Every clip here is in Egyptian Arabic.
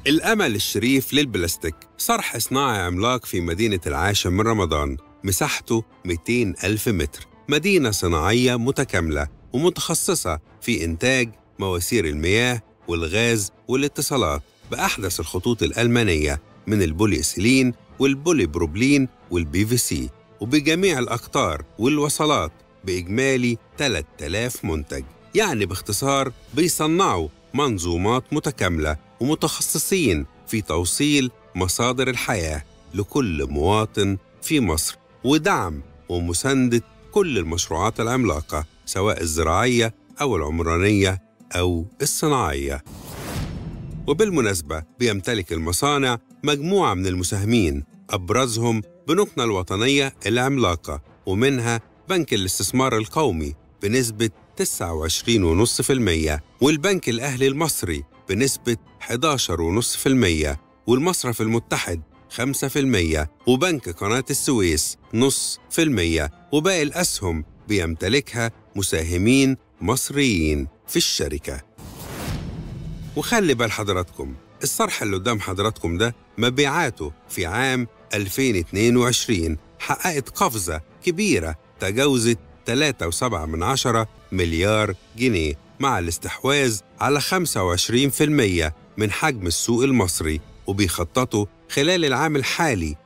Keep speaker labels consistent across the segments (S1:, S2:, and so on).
S1: الأمل الشريف للبلاستيك صرح صناعي عملاق في مدينة العاشر من رمضان مساحته 200 ألف متر مدينة صناعية متكاملة ومتخصصة في إنتاج مواسير المياه والغاز والاتصالات بأحدث الخطوط الألمانية من البوليإثيلين والبوليبروبلين والبي في سي وبجميع الأقطار والوصلات بإجمالي 3000 منتج يعني باختصار بيصنعوا منظومات متكاملة ومتخصصين في توصيل مصادر الحياة لكل مواطن في مصر ودعم ومساندة كل المشروعات العملاقة سواء الزراعية أو العمرانية أو الصناعية وبالمناسبة بيمتلك المصانع مجموعة من المساهمين أبرزهم بنقنا الوطنية العملاقة ومنها بنك الاستثمار القومي بنسبة 29.5% والبنك الأهلي المصري بنسبة 11.5% والمصرف المتحد 5% وبنك قناة السويس نص في المية وباقي الأسهم بيمتلكها مساهمين مصريين في الشركة وخلي بال حضراتكم الصرح اللي قدام حضراتكم ده مبيعاته في عام 2022 حققت قفزة كبيرة تجاوزت 3.7 من عشرة مليار جنيه مع الاستحواذ على 25% من حجم السوق المصري وبيخططوا خلال العام الحالي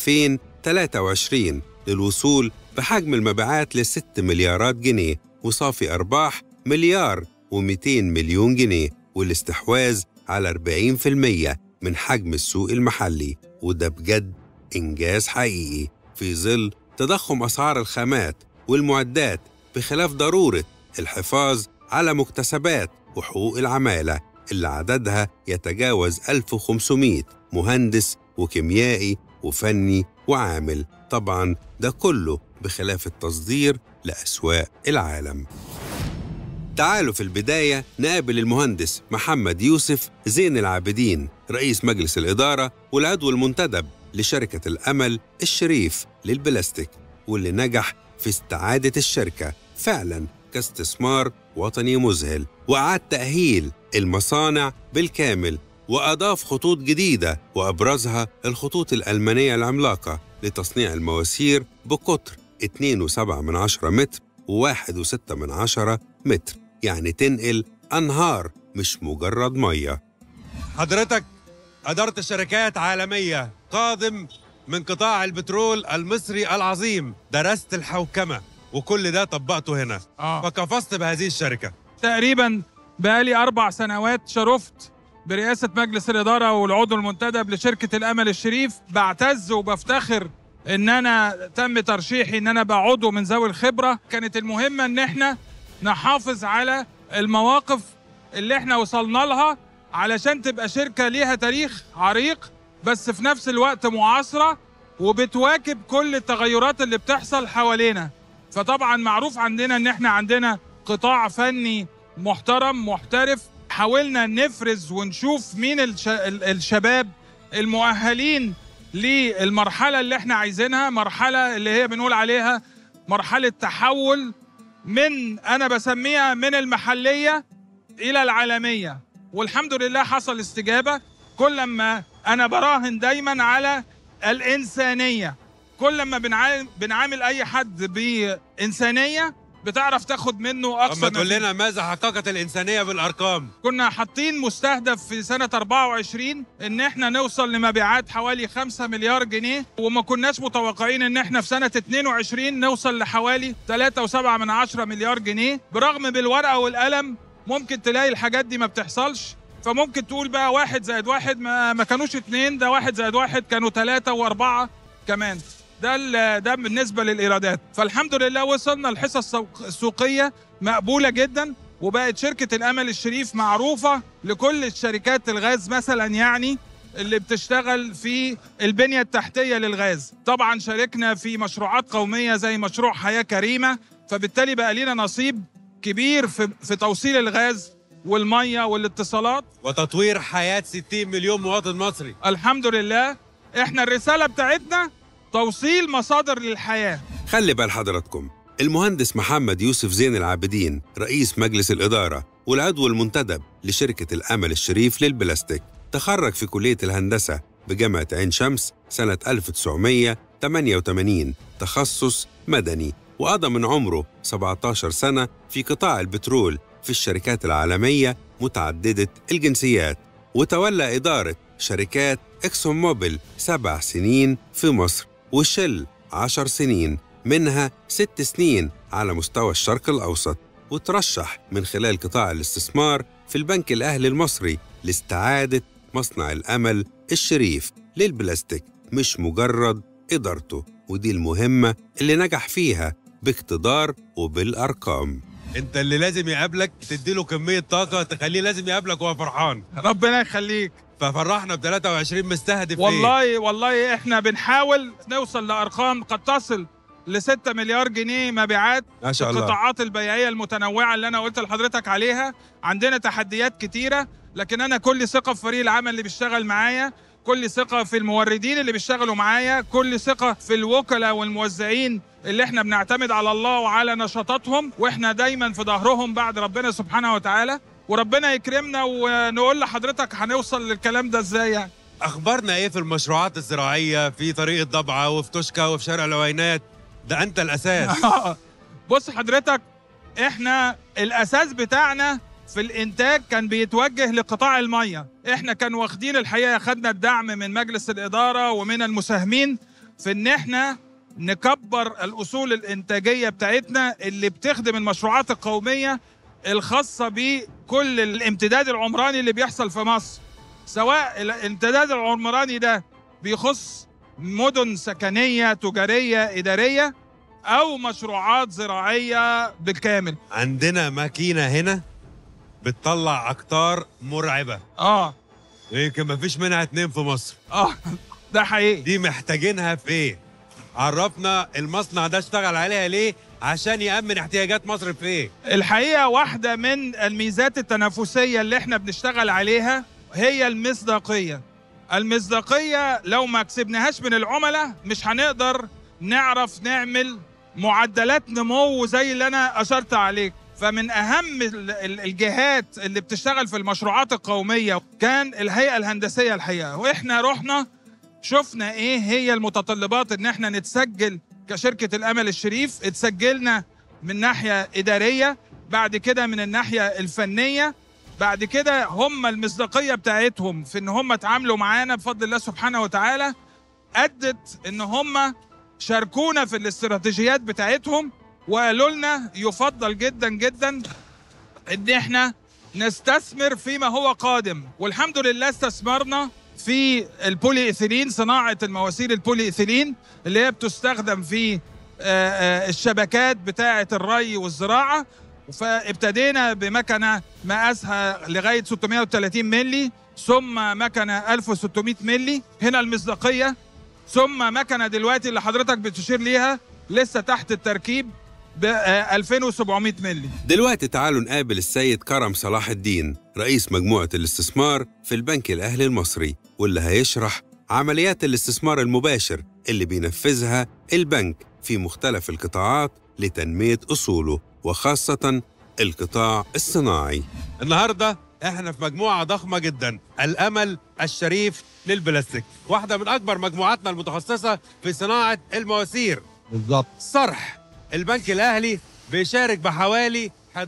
S1: 2023 للوصول بحجم المبيعات ل 6 مليارات جنيه وصافي أرباح مليار و200 مليون جنيه والاستحواذ على 40% من حجم السوق المحلي وده بجد إنجاز حقيقي في ظل تضخم أسعار الخامات والمعدات بخلاف ضرورة الحفاظ على مكتسبات وحقوق العمالة اللي عددها يتجاوز 1500 مهندس وكيميائي وفني وعامل طبعا ده كله بخلاف التصدير لأسواق العالم تعالوا في البداية نقابل المهندس محمد يوسف زين العابدين رئيس مجلس الإدارة والعضو المنتدب لشركة الأمل الشريف للبلاستيك واللي نجح في استعادة الشركة فعلا كاستثمار وطني مذهل وأعاد تأهيل المصانع بالكامل وأضاف خطوط جديدة وأبرزها الخطوط الألمانية العملاقة لتصنيع المواسير بقطر 2.7 من عشرة متر و1.6 من عشرة متر يعني تنقل أنهار مش مجرد مية
S2: حضرتك أدرت شركات عالمية قادم من قطاع البترول المصري العظيم درست الحوكمة وكل ده طبقته هنا
S3: آه.
S2: فقفزت بهذه الشركة
S3: تقريبا بقالي أربع سنوات شرفت برئاسة مجلس الإدارة والعضو المنتدب لشركة الأمل الشريف بعتز وبفتخر إن أنا تم ترشيحي إن أنا بقى عضو من ذوي الخبرة كانت المهمة إن إحنا نحافظ على المواقف اللي إحنا وصلنا لها علشان تبقى شركة ليها تاريخ عريق بس في نفس الوقت معاصرة وبتواكب كل التغيرات اللي بتحصل حوالينا فطبعا معروف عندنا ان احنا عندنا قطاع فني محترم محترف حاولنا نفرز ونشوف مين الش... ال- الشباب المؤهلين للمرحلة اللي احنا عايزينها مرحلة اللي هي بنقول عليها مرحلة تحول من انا بسميها من المحلية الى العالمية والحمد لله حصل استجابة كل ما انا براهن دايما على الانسانية كل ما بنعامل, بنعامل اي حد بانسانية بتعرف تاخد منه اقصى
S2: أما
S3: ما
S2: تقول
S3: فيه.
S2: لنا ماذا حققت الإنسانية بالأرقام
S3: كنا حاطين مستهدف في سنة 24 ان احنا نوصل لمبيعات حوالي 5 مليار جنيه وما كناش متوقعين ان احنا في سنة 22 نوصل لحوالي 3.7 من عشرة مليار جنيه برغم بالورقة والقلم ممكن تلاقي الحاجات دي ما بتحصلش فممكن تقول بقى واحد زائد واحد ما, ما كانوش اتنين ده واحد زائد واحد كانوا ثلاثة واربعة كمان ده ال- ده بالنسبة للإيرادات فالحمد لله وصلنا الحصة السوق- السوقية مقبولة جدا وبقت شركة الأمل الشريف معروفة لكل الشركات الغاز مثلا يعني اللي بتشتغل في البنية التحتية للغاز طبعا شاركنا في مشروعات قومية زي مشروع حياة كريمة فبالتالي بقى لينا نصيب كبير في, في توصيل الغاز والمية والاتصالات
S2: وتطوير حياة 60 مليون مواطن مصري
S3: الحمد لله احنا الرسالة بتاعتنا توصيل مصادر للحياة
S1: خلي بال حضراتكم المهندس محمد يوسف زين العابدين رئيس مجلس الإدارة والعضو المنتدب لشركة الأمل الشريف للبلاستيك تخرج في كلية الهندسة بجامعة عين شمس سنة 1988 تخصص مدني وقضى من عمره 17 سنة في قطاع البترول في الشركات العالمية متعددة الجنسيات وتولى إدارة شركات إكسون موبيل سبع سنين في مصر وشل عشر سنين منها ست سنين على مستوى الشرق الأوسط وترشح من خلال قطاع الاستثمار في البنك الأهلي المصري لاستعادة مصنع الأمل الشريف للبلاستيك مش مجرد إدارته ودي المهمة اللي نجح فيها باقتدار وبالأرقام
S2: انت اللي لازم يقابلك تديله كميه طاقه تخليه لازم يقابلك وهو فرحان
S3: ربنا يخليك
S2: ففرحنا ب 23 مستهدف ايه؟
S3: والله والله احنا بنحاول نوصل لارقام قد تصل ل 6 مليار جنيه مبيعات
S2: ما شاء الله
S3: القطاعات البيعيه المتنوعه اللي انا قلت لحضرتك عليها عندنا تحديات كتيره لكن انا كل ثقه في فريق العمل اللي بيشتغل معايا كل ثقه في الموردين اللي بيشتغلوا معايا كل ثقه في الوكلاء والموزعين اللي احنا بنعتمد على الله وعلى نشاطاتهم واحنا دايما في ظهرهم بعد ربنا سبحانه وتعالى وربنا يكرمنا ونقول لحضرتك هنوصل للكلام ده ازاي يعني
S2: اخبارنا ايه في المشروعات الزراعيه في طريق الضبعه وفي توشكا وفي شارع العوينات ده انت الاساس
S3: بص حضرتك احنا الاساس بتاعنا في الانتاج كان بيتوجه لقطاع الميه احنا كان واخدين الحقيقه خدنا الدعم من مجلس الاداره ومن المساهمين في ان احنا نكبر الاصول الانتاجيه بتاعتنا اللي بتخدم المشروعات القوميه الخاصه بكل الامتداد العمراني اللي بيحصل في مصر سواء الامتداد العمراني ده بيخص مدن سكنيه تجاريه اداريه او مشروعات زراعيه بالكامل
S2: عندنا ماكينه هنا بتطلع اكتار مرعبه
S3: اه
S2: يمكن ما فيش منها اتنين في مصر
S3: اه ده حقيقي
S2: دي محتاجينها في ايه عرفنا المصنع ده اشتغل عليها ليه عشان يأمن احتياجات مصر في ايه
S3: الحقيقه واحده من الميزات التنافسيه اللي احنا بنشتغل عليها هي المصداقيه المصداقيه لو ما كسبناهاش من العملاء مش هنقدر نعرف نعمل معدلات نمو زي اللي انا اشرت عليك فمن اهم ال- ال- الجهات اللي بتشتغل في المشروعات القوميه كان الهيئه الهندسيه الحقيقه واحنا رحنا شفنا ايه هي المتطلبات ان احنا نتسجل كشركه الامل الشريف اتسجلنا من ناحيه اداريه بعد كده من الناحيه الفنيه بعد كده هم المصداقيه بتاعتهم في ان هم اتعاملوا معانا بفضل الله سبحانه وتعالى ادت ان هم شاركونا في الاستراتيجيات بتاعتهم وقالوا لنا يفضل جدا جدا ان احنا نستثمر فيما هو قادم والحمد لله استثمرنا في البولي ايثيلين صناعه المواسير البولي ايثيلين اللي هي بتستخدم في آه، آه، الشبكات بتاعه الري والزراعه فابتدينا بمكنه مقاسها لغايه 630 مللي ثم مكنه 1600 مللي هنا المصداقيه ثم مكنه دلوقتي اللي حضرتك بتشير ليها لسه تحت التركيب ب آه، 2700 مللي
S1: دلوقتي تعالوا نقابل السيد كرم صلاح الدين رئيس مجموعة الاستثمار في البنك الأهلي المصري واللي هيشرح عمليات الاستثمار المباشر اللي بينفذها البنك في مختلف القطاعات لتنمية أصوله وخاصة القطاع الصناعي
S2: النهارده احنا في مجموعه ضخمه جدا الامل الشريف للبلاستيك واحده من اكبر مجموعاتنا المتخصصه في صناعه المواسير
S4: بالظبط
S2: صرح البنك الاهلي بيشارك بحوالي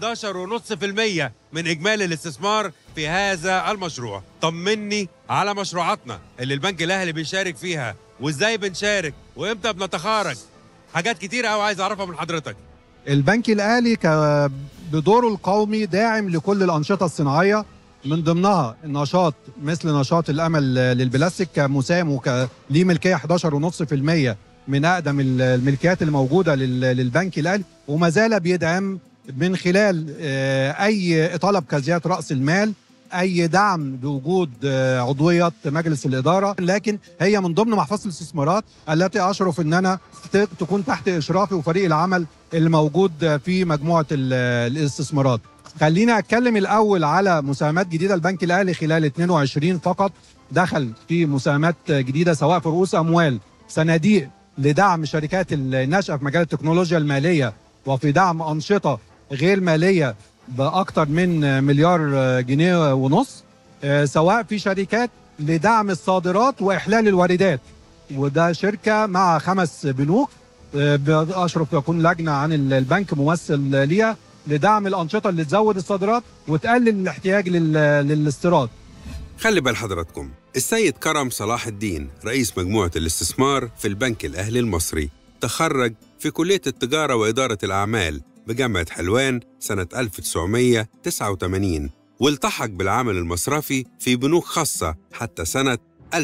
S2: 11.5% من اجمالي الاستثمار في هذا المشروع طمني على مشروعاتنا اللي البنك الاهلي بيشارك فيها وازاي بنشارك وامتى بنتخارج حاجات كتير قوي عايز اعرفها من حضرتك
S4: البنك الاهلي ك- بدوره القومي داعم لكل الانشطه الصناعيه من ضمنها النشاط مثل نشاط الامل للبلاستيك كمساهم وك ليه ملكيه 11.5% من اقدم ال- الملكيات الموجوده لل- للبنك الاهلي وما زال بيدعم من خلال آه، اي طلب كزياده راس المال اي دعم بوجود آه، عضويه مجلس الاداره لكن هي من ضمن محفظه الاستثمارات التي اشرف ان انا ت- تكون تحت اشرافي وفريق العمل اللي موجود في مجموعه ال- الاستثمارات. خليني اتكلم الاول على مساهمات جديده البنك الاهلي خلال 22 فقط دخل في مساهمات جديده سواء في رؤوس اموال صناديق لدعم شركات الناشئه في مجال التكنولوجيا الماليه وفي دعم انشطه غير ماليه باكثر من مليار جنيه ونص آه، سواء في شركات لدعم الصادرات واحلال الواردات وده شركه مع خمس بنوك آه، اشرف يكون لجنه عن ال- البنك ممثل ليها لدعم الانشطه اللي تزود الصادرات وتقلل الاحتياج لل- للاستيراد
S1: خلي بال حضراتكم السيد كرم صلاح الدين رئيس مجموعة الاستثمار في البنك الأهلي المصري تخرج في كلية التجارة وإدارة الأعمال بجامعة حلوان سنة 1989 والتحق بالعمل المصرفي في بنوك خاصة حتى سنة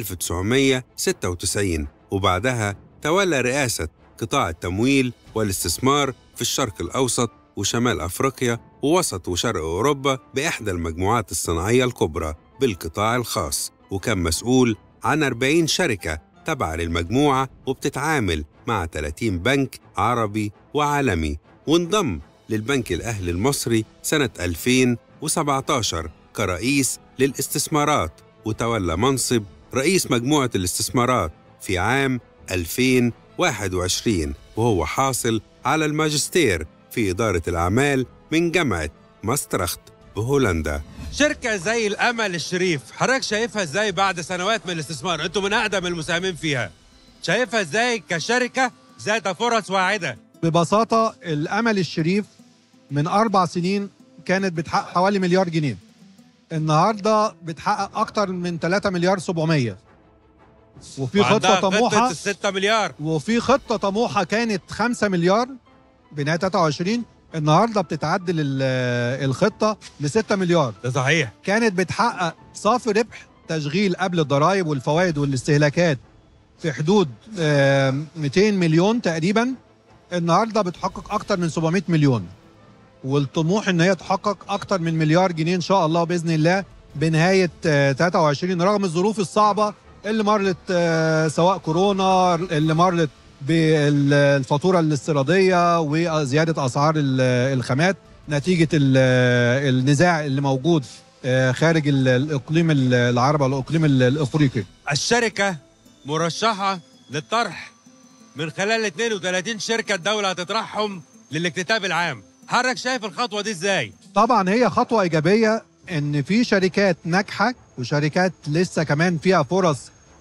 S1: 1996 وبعدها تولى رئاسة قطاع التمويل والاستثمار في الشرق الأوسط وشمال أفريقيا ووسط وشرق أوروبا بإحدى المجموعات الصناعية الكبرى بالقطاع الخاص وكان مسؤول عن 40 شركة تابعة للمجموعة وبتتعامل مع 30 بنك عربي وعالمي وانضم للبنك الأهلي المصري سنة 2017 كرئيس للاستثمارات وتولى منصب رئيس مجموعة الاستثمارات في عام 2021 وهو حاصل على الماجستير في إدارة الأعمال من جامعة ماسترخت بهولندا
S2: شركة زي الأمل الشريف حضرتك شايفها ازاي بعد سنوات من الاستثمار انتوا من أقدم المساهمين فيها شايفها ازاي كشركة ذات فرص واعدة
S4: ببساطه الامل الشريف من اربع سنين كانت بتحقق حوالي مليار جنيه النهارده بتحقق اكتر من 3 مليار 700 وفي
S2: وعندها
S4: خطه طموحه
S2: الستة مليار
S4: وفي خطه طموحه كانت 5 مليار بنهايه 23 النهارده بتتعدل ال- الخطه ل 6 مليار
S2: ده صحيح
S4: كانت بتحقق صافي ربح تشغيل قبل الضرائب والفوائد والاستهلاكات في حدود آم، 200 مليون تقريبا النهارده بتحقق اكتر من 700 مليون والطموح ان هي تحقق اكتر من مليار جنيه ان شاء الله باذن الله بنهايه آه، 23 رغم الظروف الصعبه اللي مرت آه، سواء كورونا اللي مرت بالفاتوره الاستيراديه وزياده اسعار ال- الخامات نتيجه ال- النزاع اللي موجود آه، خارج ال- الاقليم ال- العربي والاقليم ال- الافريقي
S2: الشركة مرشحة للطرح من خلال 32 شركة الدولة هتطرحهم للاكتتاب العام حضرتك شايف الخطوة دي ازاي؟
S4: طبعا هي خطوه ايجابيه ان في شركات ناجحه وشركات لسه كمان فيها فرص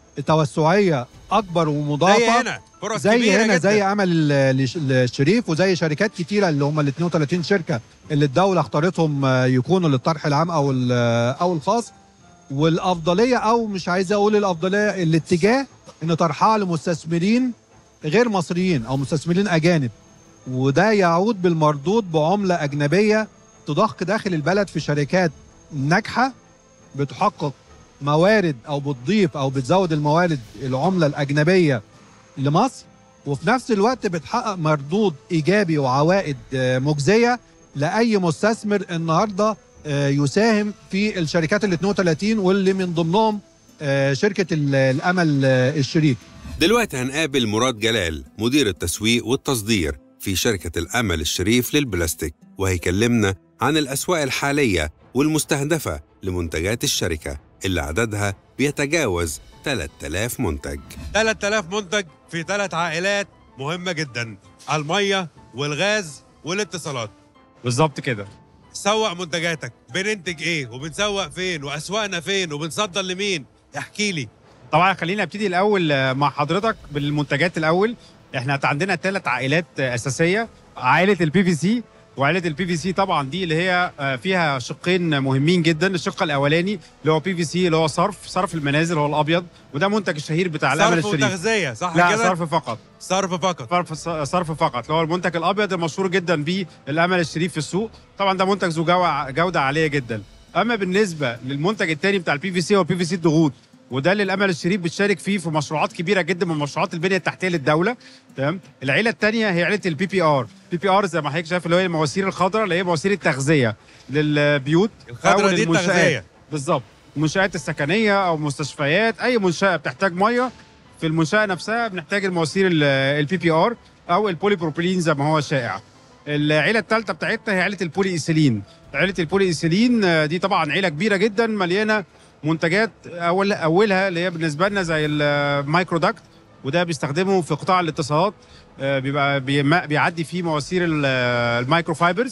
S4: توسعيه اكبر
S2: زي
S4: ومضاعفه
S2: هنا فرص
S4: زي
S2: كبيرة
S4: هنا
S2: جدا
S4: زي امل ال- ال- الشريف وزي شركات كتيره اللي هم ال 32 شركه اللي الدوله اختارتهم آه، يكونوا للطرح العام او ال- او الخاص والافضليه او مش عايز اقول الافضليه الاتجاه ان طرحها لمستثمرين غير مصريين او مستثمرين اجانب وده يعود بالمردود بعمله اجنبيه تضخ داخل البلد في شركات ناجحه بتحقق موارد او بتضيف او بتزود الموارد العمله الاجنبيه لمصر وفي نفس الوقت بتحقق مردود ايجابي وعوائد آه، مجزيه لاي مستثمر النهارده آه، يساهم في الشركات ال 32 واللي من ضمنهم آه، شركه ال- الامل آه، الشريف
S1: دلوقتي هنقابل مراد جلال مدير التسويق والتصدير في شركة الأمل الشريف للبلاستيك وهيكلمنا عن الأسواق الحالية والمستهدفة لمنتجات الشركة اللي عددها بيتجاوز 3000 منتج
S2: 3000 منتج في ثلاث عائلات مهمة جدا المية والغاز والاتصالات
S5: بالظبط كده
S2: سوق منتجاتك بننتج ايه وبنسوق فين واسواقنا فين وبنصدر لمين احكي لي
S5: طبعا خلينا ابتدي الاول آه، مع حضرتك بالمنتجات الاول احنا عندنا ثلاث عائلات آه، اساسيه عائله البي في سي وعائله البي في سي طبعا دي اللي هي آه، فيها شقين مهمين جدا الشق الاولاني اللي هو بي في سي اللي هو صرف صرف المنازل هو الابيض وده منتج الشهير بتاع الامل
S2: صرف
S5: الشريف
S2: وتغذية صح
S5: لا
S2: كده
S5: صرف فقط
S2: صرف فقط
S5: صرف صرف فقط اللي هو المنتج الابيض المشهور جدا بيه الامل الشريف في السوق طبعا ده منتج ذو جو- جوده عاليه جدا اما بالنسبه للمنتج الثاني بتاع البي في سي هو البي في سي الضغوط وده اللي الامل الشريف بتشارك فيه في مشروعات كبيره جدا من مشروعات البنيه التحتيه للدوله تمام العيله الثانيه هي عيله البي بي ار بي بي ار زي ما حضرتك شايف اللي هي المواسير الخضراء اللي هي مواسير التغذيه للبيوت
S2: الخضرة
S5: أو
S2: دي
S5: للمنشآت.
S2: التغذية
S5: بالظبط المنشآت السكنية أو مستشفيات أي منشأة بتحتاج مية في المنشأة نفسها بنحتاج المواسير البي بي ار أو البولي بروبيلين زي ما هو شائع. العيلة الثالثة بتاعتنا هي عيلة البولي إيثيلين. عيلة البولي إيثيلين آه، دي طبعا عيلة كبيرة جدا مليانة منتجات أول أولها اللي هي بالنسبة لنا زي المايكرو داكت وده بيستخدمه في قطاع الاتصالات آه، بيبقى بيما- بيعدي فيه مواسير ال- المايكرو فايبرز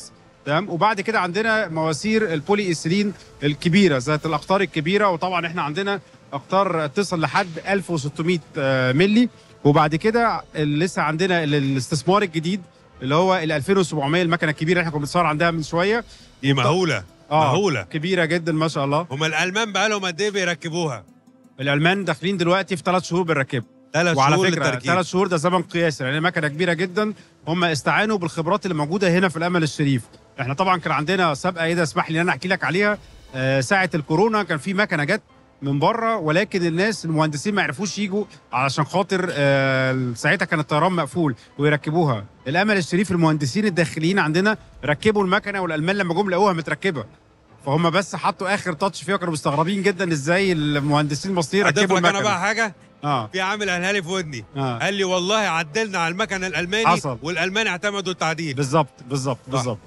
S5: تمام وبعد كده عندنا مواسير البولي ايثيلين الكبيره ذات الاقطار الكبيره وطبعا احنا عندنا اقطار تصل لحد 1600 آه، ملي وبعد كده لسه عندنا ال- الاستثمار الجديد اللي هو ال 2700 المكنه الكبيره اللي احنا كنا بنتصور عندها من شويه
S2: دي مهوله
S5: اه
S2: مهوله
S5: كبيره جدا ما شاء الله
S2: هم الالمان بقى لهم قد ايه بيركبوها
S5: الالمان داخلين دلوقتي في ثلاث شهور بنركبها
S2: ثلاث
S5: وعلى
S2: شهور
S5: فكره
S2: للتركيب
S5: ثلاث شهور ده زمن قياسي لان مكنه كبيره جدا هم استعانوا بالخبرات اللي موجوده هنا في الامل الشريف احنا طبعا كان عندنا سابقه ايه ده اسمح لي ان انا احكي لك عليها آه ساعه الكورونا كان في مكنه جت من بره ولكن الناس المهندسين ما عرفوش يجوا علشان خاطر آه ساعتها كان الطيران مقفول ويركبوها الامل الشريف المهندسين الداخليين عندنا ركبوا المكنه والالمان لما جم لقوها متركبه فهم بس حطوا اخر تاتش فيها كانوا مستغربين جدا ازاي المهندسين المصريين
S2: اضيف
S5: ركبوا
S2: لك انا
S5: المكنه
S2: بقى حاجه
S5: اه
S2: في عامل قالها لي في ودني
S5: اه
S2: قال لي والله عدلنا على المكن الالماني
S5: حصل.
S2: والالمان اعتمدوا التعديل
S5: بالظبط بالظبط بالظبط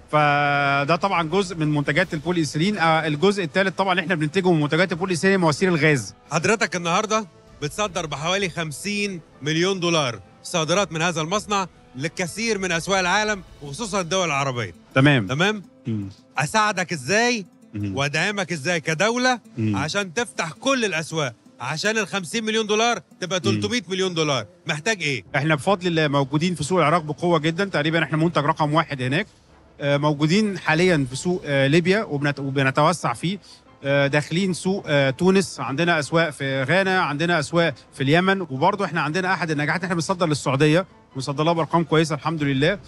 S5: فده طبعا جزء من منتجات البولي ايثيلين آه الجزء الثالث طبعا احنا بننتجه من منتجات البولي ايثيلين مواسير الغاز
S2: حضرتك النهارده بتصدر بحوالي 50 مليون دولار صادرات من هذا المصنع للكثير من اسواق العالم وخصوصا الدول العربيه
S5: تمام
S2: تمام
S5: مم.
S2: اساعدك ازاي
S5: مم.
S2: وادعمك ازاي كدوله
S5: مم.
S2: عشان تفتح كل الاسواق عشان ال 50 مليون دولار تبقى 300 مليون دولار محتاج ايه
S5: احنا بفضل الله موجودين في سوق العراق بقوه جدا تقريبا احنا منتج رقم واحد هناك آه، موجودين حاليا في سوق آه، ليبيا وبنت- وبنتوسع فيه آه، داخلين سوق آه، تونس عندنا اسواق في غانا عندنا اسواق في اليمن وبرضه احنا عندنا احد النجاحات احنا بنصدر للسعوديه بنصدر لها بارقام كويسه الحمد لله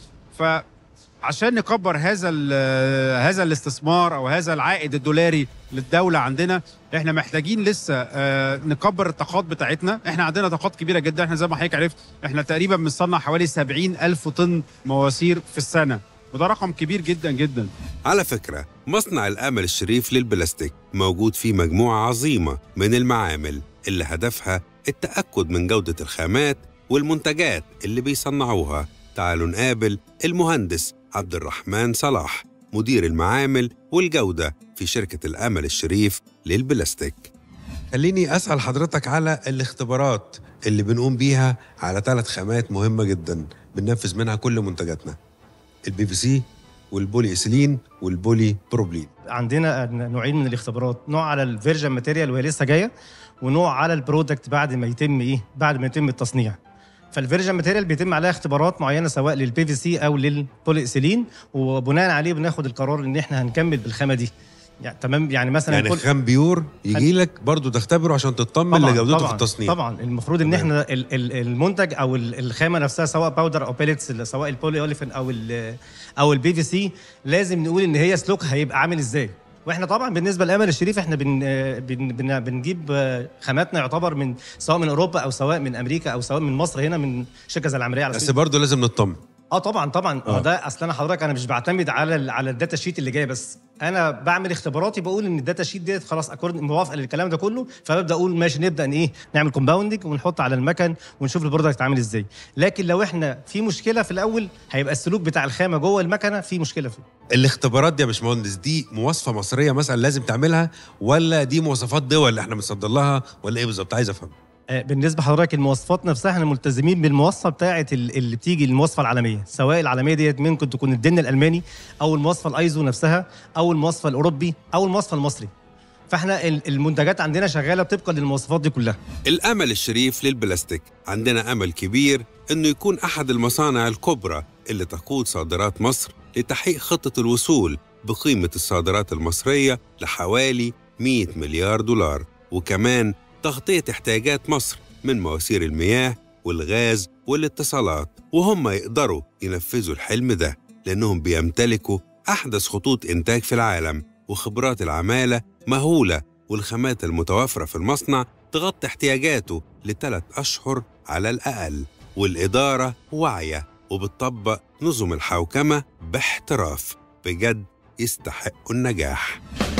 S5: فعشان نكبر هذا ال- هذا الاستثمار او هذا العائد الدولاري للدوله عندنا احنا محتاجين لسه آه، نكبر الطاقات بتاعتنا احنا عندنا طاقات كبيره جدا احنا زي ما حضرتك عرفت احنا تقريبا بنصنع حوالي 70 الف طن مواسير في السنه وده رقم كبير جدا جدا
S1: على فكرة مصنع الأمل الشريف للبلاستيك موجود فيه مجموعة عظيمة من المعامل اللي هدفها التأكد من جودة الخامات والمنتجات اللي بيصنعوها تعالوا نقابل المهندس عبد الرحمن صلاح مدير المعامل والجودة في شركة الأمل الشريف للبلاستيك
S2: خليني اسال حضرتك على الاختبارات اللي بنقوم بيها على ثلاث خامات مهمه جدا بننفذ منها كل منتجاتنا البي في سي والبولي ايثيلين والبولي بروبلين
S6: عندنا نوعين من الاختبارات نوع على الفيرجن ماتيريال وهي لسه جايه ونوع على البرودكت بعد ما يتم ايه بعد ما يتم التصنيع فالفيرجن ماتيريال بيتم عليها اختبارات معينه سواء للبي في سي او للبولي ايثيلين وبناء عليه بناخد القرار ان احنا هنكمل بالخامه دي يعني تمام يعني مثلا
S2: يعني
S6: كل-
S2: خام بيور يجي لك برضه تختبره عشان تطمن لجودته في التصنيع
S6: طبعا المفروض ان
S2: تمام.
S6: احنا ال- ال- المنتج او ال- الخامه نفسها سواء باودر او بيلتس سواء البولي اوليفين او ال او البي في سي لازم نقول ان هي سلوكها هيبقى عامل ازاي واحنا طبعا بالنسبه لامل الشريف احنا بن بن بن بنجيب خاماتنا يعتبر من سواء من اوروبا او سواء من امريكا او سواء من مصر هنا من شركه زي العمريه على
S2: بس
S6: سبيل
S2: برضه لازم نطمن
S6: اه طبعا طبعا
S2: آه.
S6: آه. ده اصل انا حضرتك انا مش بعتمد على ال على الداتا شيت اللي جايه بس انا بعمل اختباراتي بقول ان الداتا شيت ديت خلاص اكورد موافقه للكلام ده كله فببدا اقول ماشي نبدا ان ايه نعمل كومباوندنج ونحط على المكن ونشوف البرودكت عامل ازاي لكن لو احنا في مشكله في الاول هيبقى السلوك بتاع الخامه جوه المكنه في مشكله فيه
S2: الاختبارات دي يا باشمهندس دي مواصفه مصريه مثلا لازم تعملها ولا دي مواصفات دول اللي احنا بنصدر لها ولا ايه بالظبط عايز افهم
S6: آه، بالنسبه لحضرتك المواصفات نفسها احنا ملتزمين بالمواصفه بتاعه ال- اللي بتيجي المواصفه العالميه سواء العالميه ديت ممكن تكون الدن الالماني او المواصفه الايزو نفسها او المواصفه الاوروبي او المواصفه المصري فاحنا ال- المنتجات عندنا شغاله طبقا للمواصفات دي كلها
S1: الأمل الشريف للبلاستيك عندنا أمل كبير إنه يكون أحد المصانع الكبرى اللي تقود صادرات مصر لتحقيق خطة الوصول بقيمة الصادرات المصرية لحوالي 100 مليار دولار وكمان تغطية احتياجات مصر من مواسير المياه والغاز والاتصالات وهم يقدروا ينفذوا الحلم ده لأنهم بيمتلكوا أحدث خطوط إنتاج في العالم وخبرات العمالة مهولة والخامات المتوافرة في المصنع تغطي احتياجاته لثلاث أشهر على الأقل والإدارة واعية وبتطبق نظم الحوكمة باحتراف بجد يستحقوا النجاح